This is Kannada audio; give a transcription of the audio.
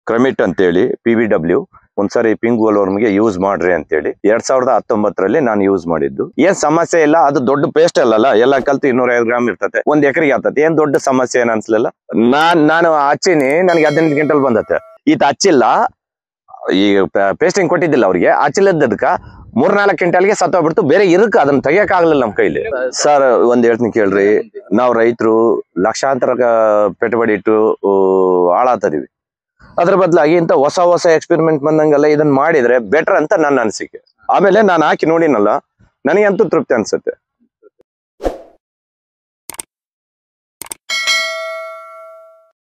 ಕ್ರಮಿಟ್ ಅಂತೇಳಿ ಪಿ ವಿ ಡಬ್ಲ್ಯೂ ಒಂದ್ಸರಿ ಪಿಂಕ್ ಗೆ ಯೂಸ್ ಮಾಡ್ರಿ ಅಂತೇಳಿ ಎರಡ್ ಸಾವಿರದ ಹತ್ತೊಂಬತ್ತರಲ್ಲಿ ನಾನು ಯೂಸ್ ಮಾಡಿದ್ದು ಏನ್ ಸಮಸ್ಯೆ ಇಲ್ಲ ಅದು ದೊಡ್ಡ ಪೇಸ್ಟ್ ಅಲ್ಲಲ್ಲ ಎಲ್ಲ ಕಲ್ತು ಇನ್ನೂರ ಐದು ಗ್ರಾಮ್ ಇರ್ತತೆ ಒಂದ್ ಎಕರೆಗೆ ಆಗ್ತದೆ ಏನ್ ದೊಡ್ಡ ಸಮಸ್ಯೆ ಏನ್ ಅನ್ಸ್ಲಿಲ್ಲ ನಾನ್ ನಾನು ಹಚ್ಚಿನಿ ನನಗೆ ಹದಿನೆಂಟು ಗಂಟಲ್ ಬಂದತ್ತೆ ಈತ ಹಚ್ಚಿಲ್ಲ ಈ ಪೇಸ್ಟಿಂಗ್ ಕೊಟ್ಟಿದ್ದಿಲ್ಲ ಅವ್ರಿಗೆ ಹಚ್ಚಿಲ್ಲದಕ್ಕ ಮೂರ್ನಾಲ್ಕು ಕ್ವಿಂಟಲ್ಗೆ ಸತ್ತೋಗ್ಬಿಡ್ತು ಬೇರೆ ಇರಕ್ ಅದನ್ನ ತೆಗಿಯಕ್ ಆಗ್ಲಿಲ್ಲ ನಮ್ ಕೈಲಿ ಸರ್ ಒಂದ್ ಹೇಳ್ತೀನಿ ಕೇಳ್ರಿ ನಾವು ರೈತರು ಲಕ್ಷಾಂತರ ಕ- ಪೆಟ್ಟುಬಡಿ ಇಟ್ಟು ಊ, ಹಾಳಾಗ್ತದೀವಿ ಅದ್ರ ಬದಲಾಗಿ ಇಂಥ ಹೊಸ ಹೊಸ ಎಕ್ಸ್ಪೆರಿಮೆಂಟ್ ಬಂದಂಗೆಲ್ಲ ಇದನ್ನ ಮಾಡಿದ್ರೆ ಬೆಟರ್ ಅಂತ ನನ್ನ ಅನಿಸಿಕೆ ಆಮೇಲೆ ನಾನು ಹಾಕಿ ನೋಡಿನಲ್ಲ ನನಗಂತೂ ತೃಪ್ತಿ ಅನ್ಸುತ್ತೆ